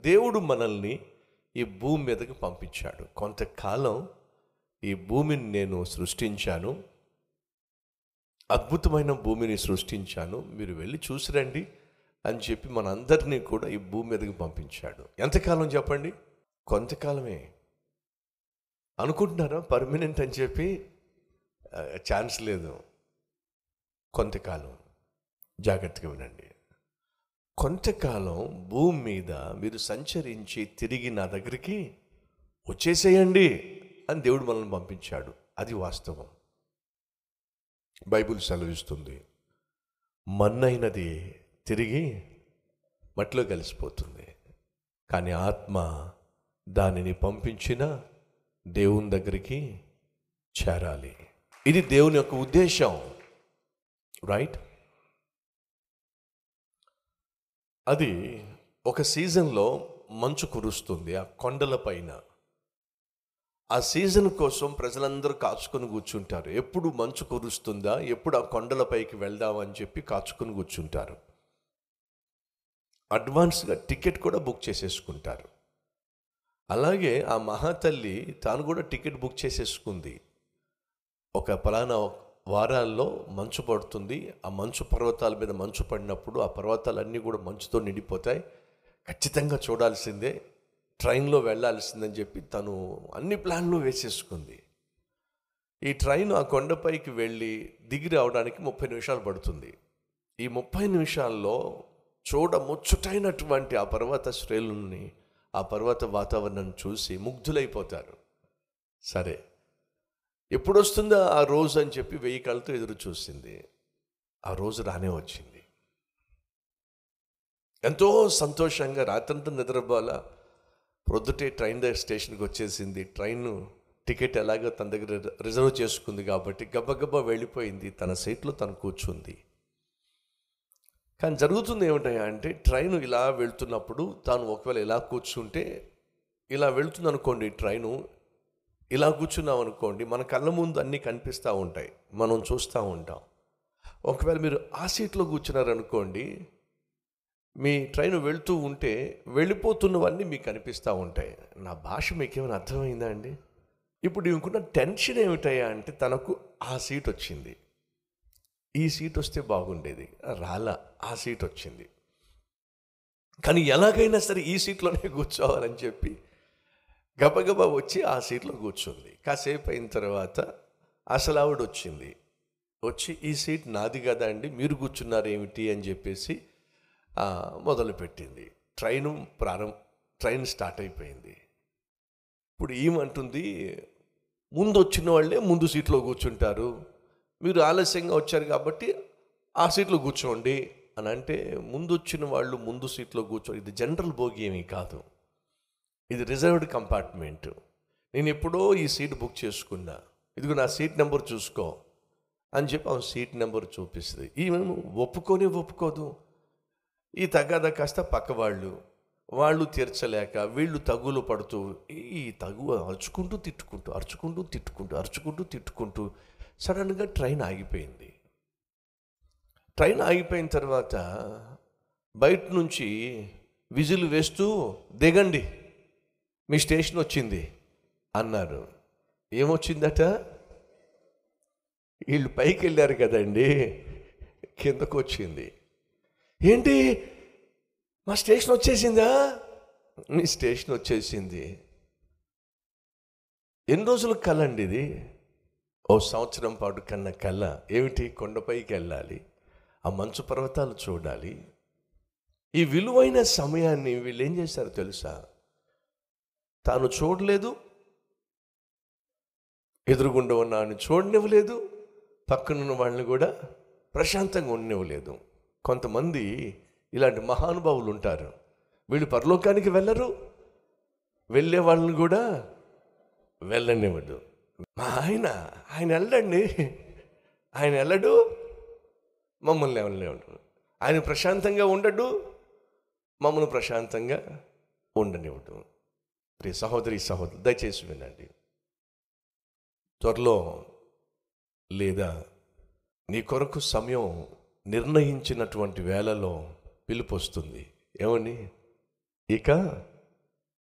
దేవుడు మనల్ని ఈ భూమి మీదకి పంపించాడు కొంతకాలం ఈ భూమిని నేను సృష్టించాను అద్భుతమైన భూమిని సృష్టించాను మీరు వెళ్ళి చూసిరండి అని చెప్పి మనందరినీ కూడా ఈ భూమి మీదకి పంపించాడు ఎంతకాలం చెప్పండి కొంతకాలమే అనుకుంటున్నారా పర్మనెంట్ అని చెప్పి ఆ, ఛాన్స్ లేదు కొంతకాలం జాగ్రత్తగా వినండి కొంతకాలం భూమి మీద మీరు సంచరించి తిరిగి నా దగ్గరికి వచ్చేసేయండి అని దేవుడు మనల్ని పంపించాడు అది వాస్తవం బైబిల్ సెలవిస్తుంది మన్నైనది తిరిగి మట్టిలో కలిసిపోతుంది కానీ ఆత్మ దానిని పంపించిన దేవుని దగ్గరికి చేరాలి ఇది దేవుని యొక్క ఉద్దేశం రైట్ అది ఒక సీజన్లో మంచు కురుస్తుంది ఆ కొండల పైన ఆ సీజన్ కోసం ప్రజలందరూ కాచుకొని కూర్చుంటారు ఎప్పుడు మంచు కురుస్తుందా ఎప్పుడు ఆ కొండలపైకి వెళ్దామని చెప్పి కాచుకొని కూర్చుంటారు అడ్వాన్స్గా టికెట్ కూడా బుక్ చేసేసుకుంటారు అలాగే ఆ మహాతల్లి తాను కూడా టికెట్ బుక్ చేసేసుకుంది ఒక పలానా వారాల్లో మంచు పడుతుంది ఆ మంచు పర్వతాల మీద మంచు పడినప్పుడు ఆ పర్వతాలన్నీ కూడా మంచుతో నిండిపోతాయి ఖచ్చితంగా చూడాల్సిందే ట్రైన్లో వెళ్ళాల్సిందని చెప్పి తను అన్ని ప్లాన్లు వేసేసుకుంది ఈ ట్రైన్ ఆ కొండపైకి వెళ్ళి దిగి రావడానికి ముప్పై నిమిషాలు పడుతుంది ఈ ముప్పై నిమిషాల్లో చూడ ముచ్చటైనటువంటి ఆ పర్వత శ్రేణుల్ని ఆ పర్వత వాతావరణం చూసి ముగ్ధులైపోతారు సరే ఎప్పుడు వస్తుందా ఆ రోజు అని చెప్పి వెయ్యి కళ్ళతో ఎదురు చూసింది ఆ రోజు రానే వచ్చింది ఎంతో సంతోషంగా రాత్రంతా నిద్రపోవాలా ప్రొద్దుటే ట్రైన్ దగ్గర స్టేషన్కి వచ్చేసింది ట్రైన్ టికెట్ ఎలాగో తన దగ్గర రిజర్వ్ చేసుకుంది కాబట్టి గబగబా వెళ్ళిపోయింది తన సీట్లో తను కూర్చుంది కానీ జరుగుతుంది ఏమిటయా అంటే ట్రైన్ ఇలా వెళ్తున్నప్పుడు తాను ఒకవేళ ఇలా కూర్చుంటే ఇలా వెళ్తుంది అనుకోండి ట్రైను ఇలా కూర్చున్నాం అనుకోండి మన కళ్ళ ముందు అన్నీ కనిపిస్తూ ఉంటాయి మనం చూస్తూ ఉంటాం ఒకవేళ మీరు ఆ సీట్లో కూర్చున్నారనుకోండి మీ ట్రైన్ వెళ్తూ ఉంటే వెళ్ళిపోతున్నవన్నీ మీకు కనిపిస్తూ ఉంటాయి నా భాష మీకేమైనా అర్థమైందా అండి ఇప్పుడు ఇంకున్న టెన్షన్ ఏమిటయ్యా అంటే తనకు ఆ సీట్ వచ్చింది ఈ సీట్ వస్తే బాగుండేది రాలా ఆ సీట్ వచ్చింది కానీ ఎలాగైనా సరే ఈ సీట్లోనే కూర్చోవాలని చెప్పి గబగబా వచ్చి ఆ సీట్లో కూర్చుంది కాసేపు అయిన తర్వాత అసలు ఆవిడ వచ్చింది వచ్చి ఈ సీట్ నాది కదా అండి మీరు కూర్చున్నారు ఏమిటి అని చెప్పేసి ఆ, మొదలుపెట్టింది ట్రైను ప్రారంభ ట్రైన్ స్టార్ట్ అయిపోయింది ఇప్పుడు ఏమంటుంది ముందు వచ్చిన వాళ్ళే ముందు సీట్లో కూర్చుంటారు మీరు ఆలస్యంగా వచ్చారు కాబట్టి ఆ సీట్లో కూర్చోండి అని అంటే ముందు వచ్చిన వాళ్ళు ముందు సీట్లో కూర్చో ఇది జనరల్ బోగి ఏమీ కాదు ఇది రిజర్వ్డ్ కంపార్ట్మెంట్ నేను ఎప్పుడో ఈ సీట్ బుక్ చేసుకున్నా ఇదిగో నా సీట్ నెంబర్ చూసుకో అని చెప్పి ఆమె సీట్ నెంబర్ చూపిస్తుంది ఈమె ఒప్పుకొని ఒప్పుకోదు ఈ తగాదా కాస్త పక్క వాళ్ళు వాళ్ళు తీర్చలేక వీళ్ళు తగులు పడుతూ ఈ తగు అరుచుకుంటూ తిట్టుకుంటూ అరుచుకుంటూ తిట్టుకుంటూ అరుచుకుంటూ తిట్టుకుంటూ సడన్గా ట్రైన్ ఆగిపోయింది ట్రైన్ ఆగిపోయిన తర్వాత బయట నుంచి విజిల్ వేస్తూ దిగండి మీ స్టేషన్ వచ్చింది అన్నారు ఏమొచ్చిందట వీళ్ళు పైకి వెళ్ళారు కదండి కిందకు వచ్చింది ఏంటి మా స్టేషన్ వచ్చేసిందా మీ స్టేషన్ వచ్చేసింది ఎన్ని రోజుల కళ అండి ఇది ఓ సంవత్సరం పాటు కన్న కళ ఏమిటి కొండపైకి వెళ్ళాలి ఆ మంచు పర్వతాలు చూడాలి ఈ విలువైన సమయాన్ని వీళ్ళు ఏం చేశారో తెలుసా తాను చూడలేదు ఎదురుగుండా ఉన్న ఆయన చూడనివ్వలేదు పక్కనున్న వాళ్ళని కూడా ప్రశాంతంగా ఉండనివ్వలేదు కొంతమంది ఇలాంటి మహానుభావులు ఉంటారు వీళ్ళు పరలోకానికి వెళ్ళరు వెళ్ళే వాళ్ళని కూడా వెళ్ళనివ్వడు మా ఆయన ఆయన వెళ్ళండి ఆయన వెళ్ళడు మమ్మల్ని వెళ్ళనివ్వడు ఆయన ప్రశాంతంగా ఉండడు మమ్మల్ని ప్రశాంతంగా ఉండనివ్వడు ప్రియ సహోదరి సహోదరు దయచేసి వినండి త్వరలో లేదా నీ కొరకు సమయం నిర్ణయించినటువంటి వేళలో పిలుపు వస్తుంది ఏమని ఇక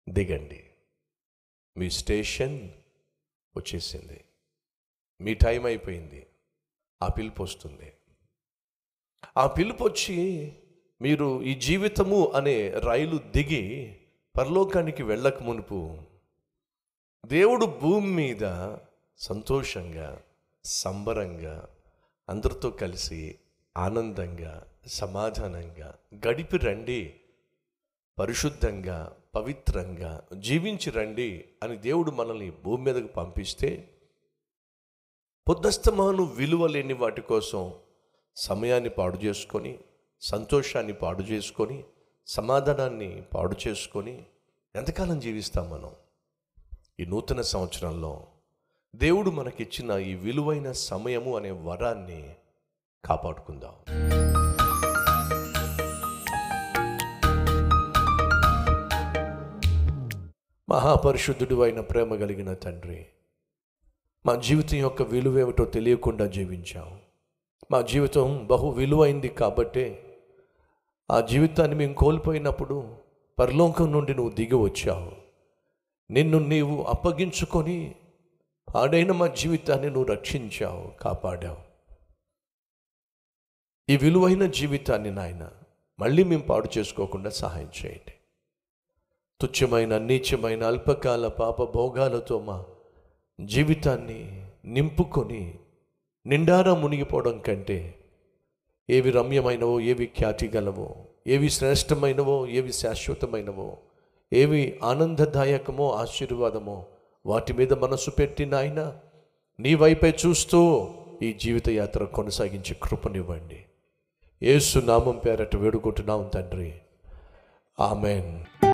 దిగండి మీ స్టేషన్ వచ్చేసింది మీ టైం అయిపోయింది ఆ పిలుపు వస్తుంది ఆ పిలుపు వచ్చి మీరు ఈ జీవితము అనే రైలు దిగి పరలోకానికి వెళ్ళక మునుపు దేవుడు భూమి మీద సంతోషంగా సంబరంగా అందరితో కలిసి ఆనందంగా సమాధానంగా గడిపి రండి పరిశుద్ధంగా పవిత్రంగా జీవించి రండి అని దేవుడు మనల్ని భూమి మీదకు పంపిస్తే పొద్దస్తమాను విలువ లేని వాటి కోసం సమయాన్ని పాడు చేసుకొని సంతోషాన్ని పాడు చేసుకొని సమాధానాన్ని పాడు చేసుకొని ఎంతకాలం జీవిస్తాం మనం ఈ నూతన సంవత్సరంలో దేవుడు మనకిచ్చిన ఈ విలువైన సమయము అనే వరాన్ని కాపాడుకుందాం మహాపరిశుద్ధుడు అయిన ప్రేమ కలిగిన తండ్రి మా జీవితం యొక్క విలువ ఏమిటో తెలియకుండా జీవించాం మా జీవితం బహు విలువైంది కాబట్టే ఆ జీవితాన్ని మేము కోల్పోయినప్పుడు పరలోకం నుండి నువ్వు దిగి వచ్చావు నిన్ను నీవు అప్పగించుకొని పాడైన మా జీవితాన్ని నువ్వు రక్షించావు కాపాడావు ఈ విలువైన జీవితాన్ని నాయన మళ్ళీ మేము పాడు చేసుకోకుండా సహాయం చేయండి తుచ్చమైన నీచమైన అల్పకాల పాప భోగాలతో మా జీవితాన్ని నింపుకొని నిండారా మునిగిపోవడం కంటే ఏవి రమ్యమైనవో ఏవి ఖ్యాతి గలవో ఏవి శ్రేష్టమైనవో ఏవి శాశ్వతమైనవో ఏవి ఆనందదాయకమో ఆశీర్వాదమో వాటి మీద మనసు పెట్టి నాయన నీ వైపే చూస్తూ ఈ జీవిత యాత్ర కొనసాగించి కృపనివ్వండి ఏసు నామం పేరట వేడుకుంటున్నాం తండ్రి ఆమెన్